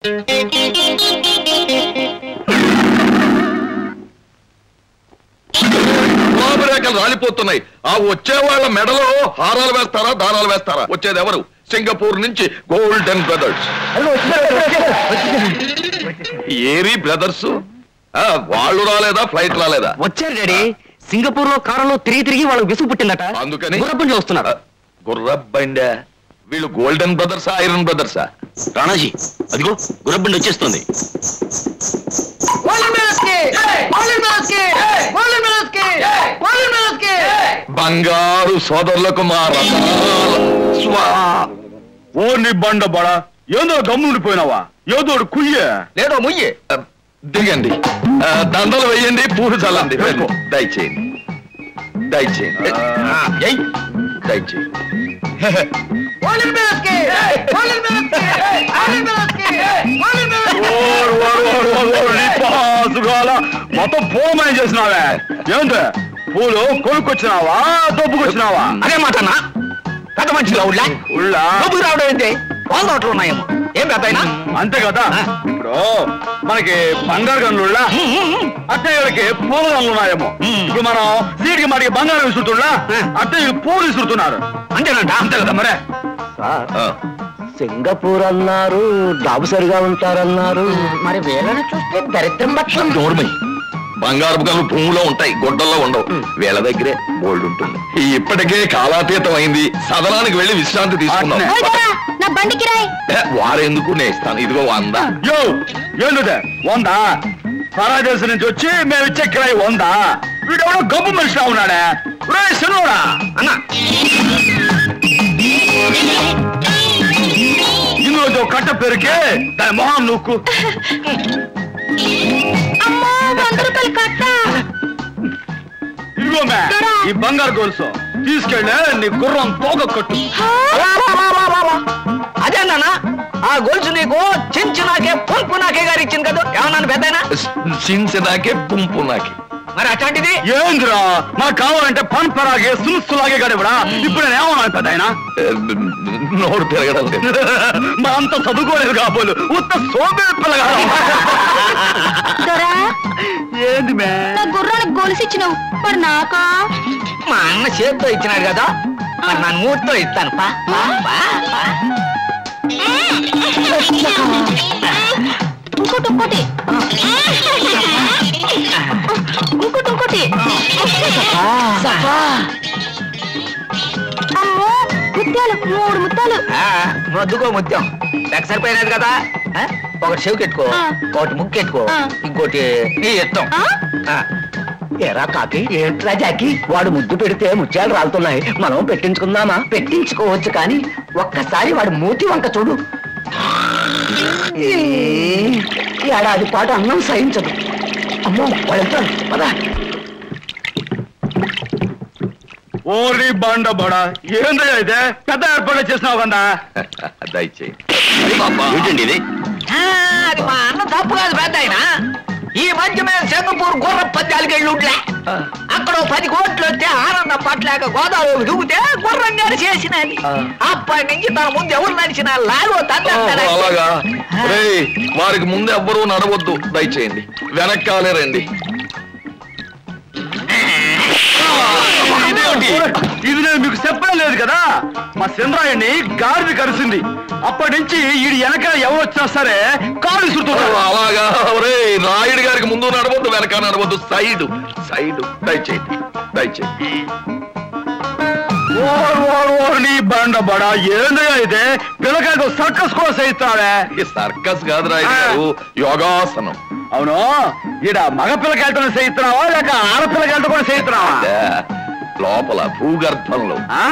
బాబురేఖలు రాలిపోతున్నాయి ఆ వచ్చే వాళ్ళ మెడలో హారాలు వేస్తారా దారాలు వేస్తారా వచ్చేది ఎవరు సింగపూర్ నుంచి గోల్డెన్ బ్రదర్స్ ఏరి బ్రదర్స్ వాళ్ళు రాలేదా ఫ్లైట్ రాలేదా వచ్చారు డాడీ సింగపూర్ లో కారంలో తిరిగి తిరిగి వాళ్ళకి విసుగు పుట్టిందట అందుకని గుర్రపుంజి వస్తున్నారు గుర్రబ్బండా వీళ్ళు గోల్డెన్ బ్రదర్సా ఐరన్ బ్రదర్సా రాణాజీ అదిగో గుర్రబండి వచ్చేస్తుంది బంగారు సోదరులకు మా రథాల స్వా ఓ నీ బండ బడ ఏందో గమ్ముండిపోయినావా ఏదో కుయ్యే లేడో ముయ్యే ఆ, దిగండి ఆ, దండలు వేయండి పూలు చల్లండి వెళ్ళి. దయచేయండి దయచేయండి ఆ, ఏయ్. దయచేయండి ఓరు, ఓరు, ఓరు, ఓరు, ఓరు, నీ పాసుగాల. మొత్తం పూలమయం చేసినావే ఏంది పూలు కొనుక్కొచ్చినావా దొబ్బుకొచ్చినావా అదే మాట అన్న పెద్ద మనిషిగా ఉళ్ళా ఉళ్ళా డబ్బులు రావడం ఏంటి వాళ్ళ తోటలు ఉన్నాయేమో ఏం పెద్ద అయినా అంతే కదా ఇప్పుడు మనకి బంగారు గన్నుళ్ళా అత్తయ్యలకి పూల గన్నులు ఉన్నాయేమో ఇప్పుడు మనం సీటికి మాటికి బంగారం విసురుతున్నా అత్తయ్య పూలు విసురుతున్నారు అంతేనంట అంతే కదా మరే ఆ, సింగపూర్ అన్నారు డాబు సరిగా ఉంటారన్నారు మరి వీళ్ళని చూస్తే దరిద్రం పక్షం నోర్మై బంగారపు గనులు భూమిలో ఉంటాయి గుడ్డల్లో ఉండవు వీళ్ళ దగ్గరే గోల్డ్ ఉంటుంది ఇప్పటికే కాలాతీతం అయింది సదనానికి వెళ్ళి విశ్రాంతి తీసుకుందాం అట్నే. ఓయ్ దొరా, నా బండి కిరాయ్ ఏ, వారెందుకు నేను ఇస్తాను ఇదిగో వంద యో ఏంటిదే వందా పరాయి దేశం నుంచి వచ్చి మేము ఇచ్చే కిరాయి వందా వీడెవడో గబ్బు మనిషిలా ఉన్నాడే రే శనుడా అన్న ఇందులో ఓ కట్ట పెరికే దాని మొహం నూక్కు అమ్మో వంద రూపాయలు కట్ట ఇదిగో మే ఈ బంగారు గొలుసు తీసుకెళ్ళి నీ గుర్రం తోక కొట్టు అదే నాన్న ఆ గొలుసు నీకు చెంచు నాకే పొంపు నాకే గారు ఇచ్చింది కదా ఏమన్నాను పెద్దయినా సించదాకే పుంపు నాకే మరి అట్లాంటిది ఏందిరా నాకు కావాలంటే పన్ పరాగే సులుసులాగే గడివడా ఇప్పుడు నేను ఏమన్నాను పెద్ద ఆయన ఏ, నోరు తిరగడం లేదు మా అంత చదువుకోలేదు కాబోలు ఉత్త సోబే పిల్లగా దొరా ఏంది మే నా గుర్రానికి గొలుసు ఇచ్చినావు మరి నాకా మా అన్న చేతితో ఇచ్చినాడు కదా మరి నా మూతితో ఇస్తాను పా పా, పా, పా. ఇంకోటి ఇంకోటి ఇంకోటి ఇంకోటి అమ్మో ముత్యాలు మూడు ముత్యాలు ఆ, మొద్దుకో ముత్యం లెక్క సరిపోయినది కదా ఆ? ఒకటి చెవికెట్టుకో ఆ. ఒకటి ముక్కెట్టుకో ఆ. ఇంకోటి నీ ఇష్టం ఆ? ఆ. ఎరా కాకి ఏంట్రా జాకి వాడు ముద్దు పెడితే ముత్యాలు రాలుతున్నాయి మనం పెట్టించుకుందామా పెట్టించుకోవచ్చు కానీ ఒక్కసారి వాడు మూతి వంక చూడు ఈ ఏడాది పాటు అన్నం సహించదు అమ్మో వాడు పదా ఓరి బండ బడ ఏందయ్యా ఇదే పెద్ద ఏర్పాటు చేసినావు కదా దయచేయండి ఏంటండి ఇది అది మా అన్న తప్పు కాదు పెద్ద ఆయన ఈ మధ్య మేము సింగపూర్ గుర్ర పద్యాలకి వెళ్ళి ఉంట్లే అక్కడ ఓ పది కోట్లు వస్తే ఆనందం పట్టలేక గోదావరి దిగితే గుర్రం గారు చేసినది అప్పటి నుంచి తన ముందు ఎవరు నడిచిన లాలో ఓ, అలాగా రేయ్, వారికి ముందు ఎవ్వరూ నడవద్దు దయచేయండి వెనక్కాలే రండి ఇదేమిటి? ఇది నేను మీకు చెప్పడం లేదు కదా మా చంద్రాయణ్ణి గాడిది కలిసింది అప్పటి నుంచి ఈ వెనక ఎవరు వచ్చినా సరే కాలు ఓ, ఇసురుతున్నారు అలాగా రే రాయుడు గారికి ముందు నడవద్దు వెనక నడవద్దు సైడ్ సైడ్ దయచేయండి దయచేయండి ఓర్ ఓర్ ఓర్ నీ బండ బడ ఏందయ్యా ఇదే పిల్లకాయకు సర్కస్ కూడా చేయిస్తావే ఇది సర్కస్ కాదు రాయుడు గారు యోగాసనం అవును ఈడ మగ పిల్లకాయలతో చేయిస్తున్నావా లేక ఆడపిల్లకాయలతో కూడా చేయిస్తున్నావా అదే, లోపల భూగర్భంలో ఆ?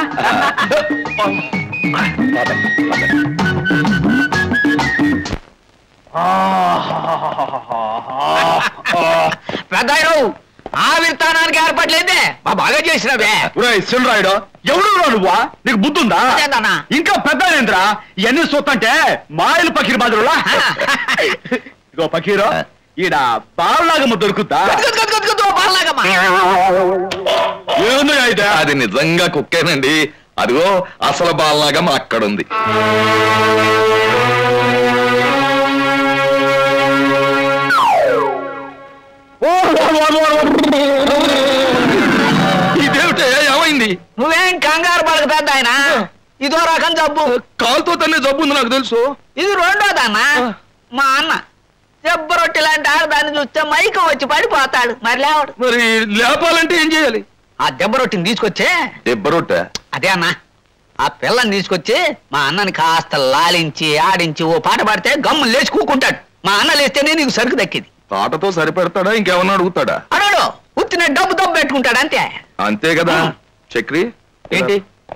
పెద్ద ఆవిర్తానానికి ఏర్పడలేదే మా బాగా చేసినవే ఒరేయ్ సిల్రాయుడు ఎవడు నువ్వా నీకు బుద్ధుందా అదేందన్నా? ఇంకా పెద్ద ఏంద్రా ఇవన్నీ చూస్తుంటే మాయలు పకీర్ బాదురులా ఇగో పకీరు ఈడ బాలలాగమ్మ దొరుకుతా గదు, గదు, గదు, గదు, బాలలాగమ్మా. ఏందో అయితే అది నిజంగా కుక్కేనండి అదిగో అసలు బాలనాగం అక్కడుంది కాదు పెద్ద ఆయన ఇదో రకం జబ్బు కాలుతో తన్నే జబ్బు ఉంది నాకు తెలుసు ఇది రెండోదన్నా మా అన్న దెబ్బ రొట్టె లాంటి ఆడదాన్ని చూస్తే మైకం వచ్చి పడిపోతాడు మరి లేవడు మరి లేపాలంటే ఏం చేయాలి ఆ దెబ్బ రొట్టెని తీసుకొచ్చే దెబ్బరొట్ట అదే అన్న ఆ పిల్లని తీసుకొచ్చి మా అన్నని కాస్త లాలించి ఆడించి ఓ పాట పాడితే గమ్ము లేచి కూకుంటాడు మా అన్న లేస్తేనే నీకు సరుకు దక్కింది తాటతో సరిపెడతాడా ఇంకేమన్నా అడుగుతాడా అడడు ఉత్తిన డబ్బు దబ్బు పెట్టుకుంటాడు అంతే అంతే కదా చక్రి ఏంటి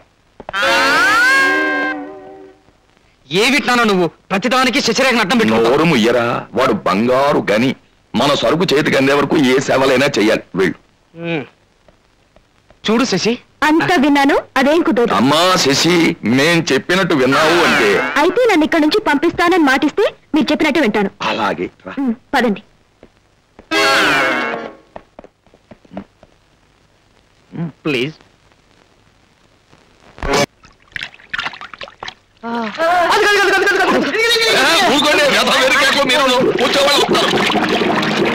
ఏమిట్లానో నువ్వు ప్రతిదానికి శశిరేఖ అడ్డం పెట్టుకుంటావు నోరు ముయ్యరా వాడు బంగారు గని మన సరుకు చేతికి అందే వరకు ఏ సేవలైనా చెయ్యాలి వెళ్ళు చూడు శశి అంతా విన్నాను అదేం కుదరదు అమ్మా శశి మేం చెప్పినట్టు విన్నావు అంటే అయితే నన్ను ఇక్కడ నుంచి పంపిస్తానని మాటిస్తే మీరు చెప్పినట్టు వింటాను అలాగే రా. ఉమ్, పదండి ప్లీజ్ ఏ, ఊరుకోండి వ్యధ వెరికేట్లు మీరు కూర్చోవాళ్ళు వస్తారు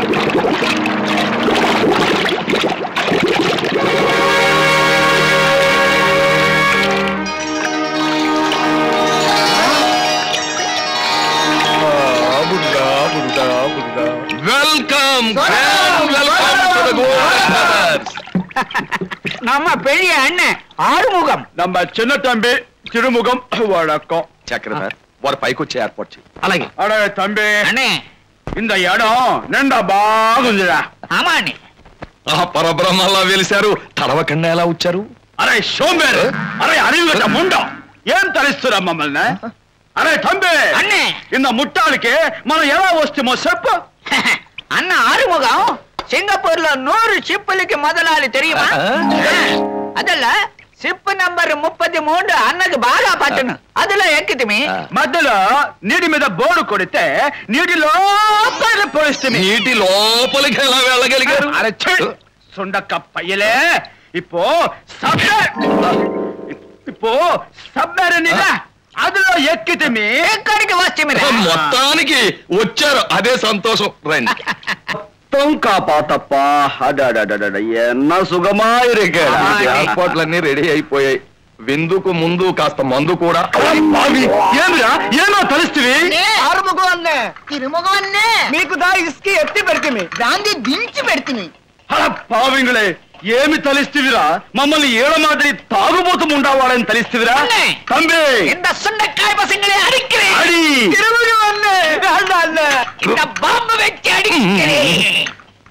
welcome welcome to the gold నమ్మ పెళ్ళి అన్నే ఆరుముఖం நம்ம சின்ன தம்பி திருமுகம் வழக்கம் చక్రధర్ వారు పైకి వచ్చి ఏర్పాటు చేయి అలాగే அட தம்பி అనే இந்த இடம் నిండా బాగుందిరా ఆమా అనే ఆ పరబ్రహ్మల్లా వెలిశారు తడవకుండా ఎలా వచ్చారు అరే సోంబేరు అరే అరివిగట ముండం ఏం తలిస్తురా మమ్మల్ని అరే తంబి అన్నే ఇంత ముట్టాలకి మనం ఎలా వస్తామో చెప్పు అన్న ఆరుముఖం సింగపూర్ లో నూరు షిప్పులకి మొదలాలి தெரியுமா ಅದಲ್ಲ షిప్ నంబర్ ముప్పది మూడు అన్నకి బాగా పట్టను అదిలో ఎక్కితిమి మధ్యలో నీటి మీద బోర్డు కొడితే నీటి లోపల పోయిస్తుంది నీటి లోపలికి ఎలా వెళ్ళగలిగారు అరే ఛీ! సుండక్క పయ్యలే இப்போ సబ్ இப்போ సబ్మెరీన్ అదిలో ఎక్కితిమి ఎక్కడికి వస్తుంది మొత్తానికి వచ్చారు అదే సంతోషం రండి కాపాతప్పా అడడడడడ ఎన్న సుగమాయిరికే ఏర్పాట్లన్నీ రెడీ అయిపోయాయి విందుకు ముందు కాస్త మందు కూడా ఏమిరా ఏమో తలిస్తివి ఆరుముఖం అన్నే తిరుముఖం అన్నే మీకు దా ఇసుకి ఎత్తి పెడితిమి దాన్ని దించి పెడితిమి అలా పావింగులే ఏమి తలిస్తివిరా మమ్మల్ని ఏడ మాదిరి తాగుబోతు ఉండవాలని తలిస్తివిరా అన్నే. తంబి இந்த சுண்டைக்காய் பசங்களே அடிக்கிறேன் అడి తిరుముఖం అన్నే అన్న అన్నే இந்த பாம்பு வச்சு அடிக்கிறேன்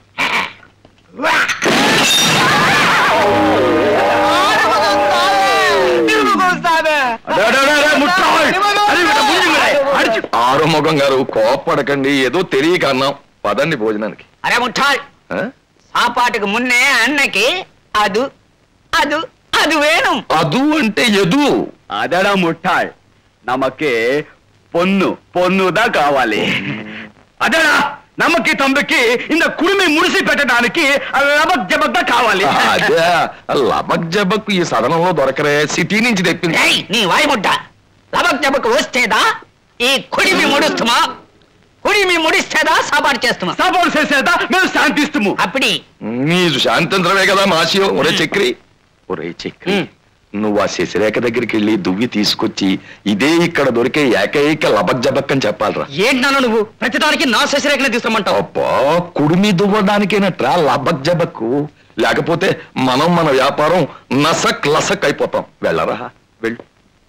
తిరుముఖం సామే అడడడడ ముట్టాయ్. అది వీట ముందుంగులే. అడిచి ఆరుముఖం గారు కోప్పడకండి ఏదో తెలియక అన్నాం పదండి భోజనానికి அரே முட்டாள் ఆ? சாப்பாட்டுக்கு முன்னே அன்னைக்கு அது அது அது வேணும் అదు అంటే ఎదు అదడా ముట్టాయ్ నమకి పొన్ను పొన్నుదా కావాలి అదడా నమ్మకి తంబికి ఇంత కుడిమి ముడిసి పెట్టడానికి లబక్ జబక్గా కావాలి అదే లబక్ జబక్ ఈ సదనంలో దొరకరే సిటీ నుంచి తెప్పింది ఏయ్, నీ వాయిముడ్డ లబక్ జబక్ వస్తేదా ఈ కుడిమి ముడుస్తుమా కుడిమి ముడిస్తేదా సాపాటు చేస్తుమా సపోర్ట్ చేసేదా మేము శాంతిస్తుము అప్పటి మీరు శాంతించడమే కదా మాసియం ఒరే చక్రి ఒరే చక్రి నువ్వు ఆ శశిరేఖ దగ్గరికి వెళ్ళి దువ్వి తీసుకొచ్చి ఇదే ఇక్కడ దొరికే ఏకైక లబక్ జబక్ అని చెప్పాలరా ఏంటన్నా నువ్వు ప్రతిదానికి నా శశిరేఖనే తీసుకోమంటావు అబ్బా కుడిమి దువ్వడానికేనట్రా లబక్ జబక్కు లేకపోతే మనం మన వ్యాపారం నసక్ లసక్ అయిపోతాం వెళ్ళరా వెళ్ళు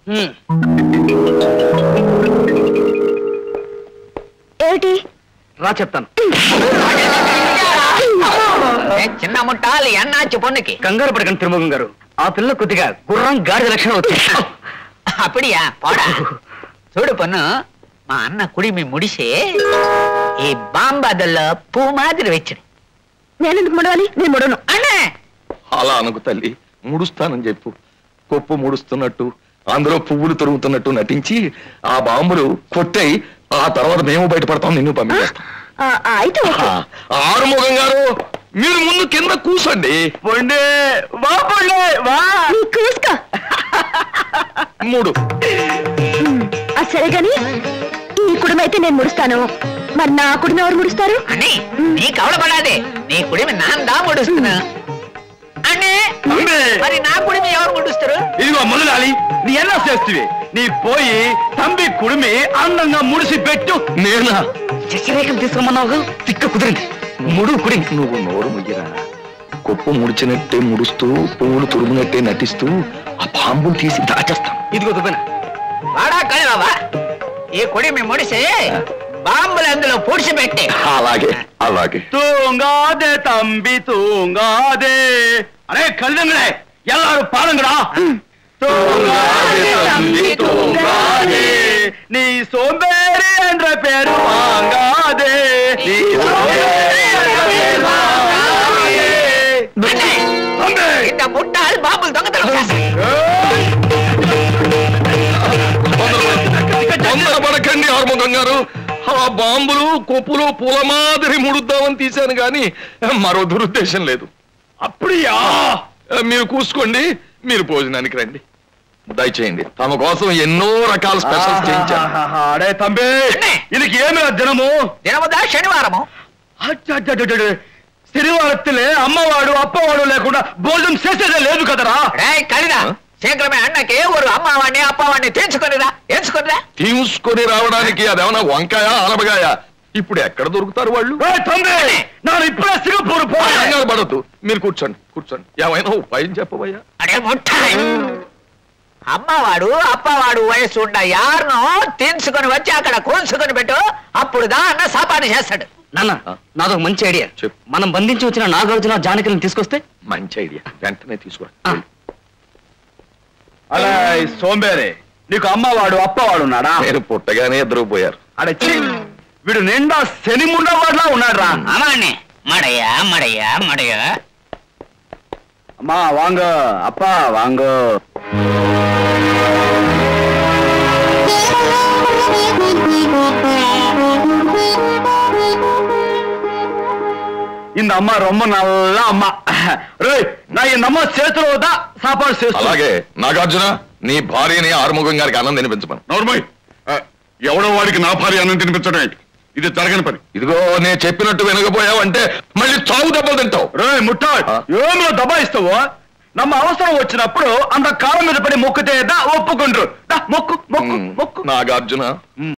ఏమిటి రా చెప్తాను ఏ చిన్న ముట్టాలి అన్నాచి పొన్నుకి కంగారు పడకండి తిరుమగం గారు ఆ పిల్ల కొద్దిగా గుర్రం గాడిద లక్షణం వచ్చింది அப்படியா போடா చూడు పొన్ను మా అన్న కుడిమి ముడిసే ఈ బాంబాదల్లో పూ మాదిరి వెచ్చడు నేను ఎందుకు ముడవాలి నేను ముడను అన్నే అలా అనుకు తల్లి ముడుస్తానని చెప్పు కొప్పు ముడుస్తున్నట్టు అందులో పువ్వులు తొరుగుతున్నట్టు నటించి ఆ బాంబులు కొట్టాయి ఆ తర్వాత మేము బయటపడతాం నిన్ను పంపించేస్తాం ఆ, ఆ, అయితే ఓకే ఆరుముఖం గారు మీరు ముందు కింద కూసండి పొండే వా పొండే వా నీ కూసుకో మూడు అది సరే గాని ఈ కుటుంబైతే నేను ముడుస్తాను మరి నా కుటుంబం ఎవరు ముడుస్తారు అని నీ కవలపడాదే నీ కుడిమి నాందా ముడుస్తున్నా అన్నే తంబి మరి నా కుడిమి ఎవరు ముడుస్తారు ఇదిగో మొదలాలి నీ ఎలా చేస్తువి నీ పోయి తంబి కుడిమి అందంగా ముడిసి పెట్టు నేనా శశిరేఖలు తీసుకోమన్నావు తిక్క కుదిరింది ముడు కుడింది నువ్వు నోరు ముయ్యరా కుప్పు ముడిచినట్టే ముడుస్తూ పువ్వులు తురుమునట్టే నటిస్తూ ఆ బాంబులు తీసి దాచేస్తాం ఇదిగో దుబ్బన వాడా కలివా ఈ కుడిమి ముడిసి బాంబులు అందులో పూడ్చిపెట్టి అలాగే అలాగే தூங்காதே தம்பி தூங்காதே அடே கல்லுங்களே எல்லாரும் பாருங்கடா தூங்காதே தம்பி தூங்காதே நீ சோம்பேறி என்ற பேர் வாங்காதே நீ சோம்பேறி என்ற பேர் வாங்காதே தம்பி ఇంత ముట్టాలు బాంబులు దొంగతనం చేస్తాయి తొందరపడకండి ఆర్ముఖం గారు ఆ బాంబులు కొప్పులు పూల మాదిరి ముడుద్దామని తీశాను గాని మరో దురుద్దేశం లేదు அப்படியா మీరు కూసుకోండి మీరు భోజనానికి రండి దయచేయండి తమ కోసం ఎన్నో రకాల స్పెషల్స్ చేయించాను అడే తంబి இதுக்கு ఏమి దినము దినముదా శనివారము అచ్చచ్చచ్చచ్చ. శనివారத்திலே అమ్మవాడు అప్పవాడు లేకుండా భోజనం చేసేదే లేదు కదరా రేయ్ కలిదా శీఘ్రమే అన్నకి ఒక అమ్మవాడిని అప్పవాడిని తెంచుకొనిరా ఎంచుకొనిరా తీసుకొని రావడానికి అదేమన్నా వంకాయ ఆలబగాయ ఇప్పుడు ఎక్కడ దొరుకుతారు వాళ్ళు ఏ తంబి నేను ఇప్పుడే సింగపూర్ పోయా కంగారు పడద్దు మీరు కూర్చోండి కూర్చోండి ఏమైనా ఉపాయం చెప్పబోయా అడే ముట్టాయి అమ్మవాడు అప్పవాడు వయసు ఉండ యారునో తెంచుకొని వచ్చి అక్కడ కూల్చుకొని పెట్టు అప్పుడు దా అన్న సాపాటు చేస్తాడు నాన్న నాదొక మంచి ఐడియా చెప్పు. మనం బంధించి వచ్చిన నాగార్జున జానకిని తీసుకొస్తే మంచి ఐడియా వెంటనే తీసుకో ఆ, అలా ఈ సోంబేరే నీకు అమ్మవాడు అప్పవాడు ఉన్నాడా నేను పుట్టగానే ఇద్దరు పోయారు అడే ఛీ, వీడు నిండా శని ముండవాడులా ఉన్నాడు రా అమ్మాన్ని మడయ్యా మడయ్యా మడయ్యా అమ్మా వాంగ అప్ప వాంగ இந்த அம்மா ரொம்ப நல்ல அம்மா రేయ్ నా ఈ నమ్మ చేతిలో దా సాపాడు చేస్తా అలాగే నాగార్జున నీ భార్యని ఆరుముఖం గారికి అన్నం తినిపించమను నోర్మయ్ ఎవడో వాడికి నా భార్య అన్నం తినిపించడం ఏంటి ఇది జరగని పని ఇదిగో నేను చెప్పినట్టు వినకపోయావంటే మళ్ళీ చావు దెబ్బలు తింటావు రే ముట్టాయ్ ఆ. ఏమిలో దబాయిస్తావో నమ్మ అవసరం వచ్చినప్పుడు అంత కాలం మీద పడి మొక్కుతే దా ఒప్పుకుంటారు దా మొక్కు మొక్కు మొక్కు నాగార్జున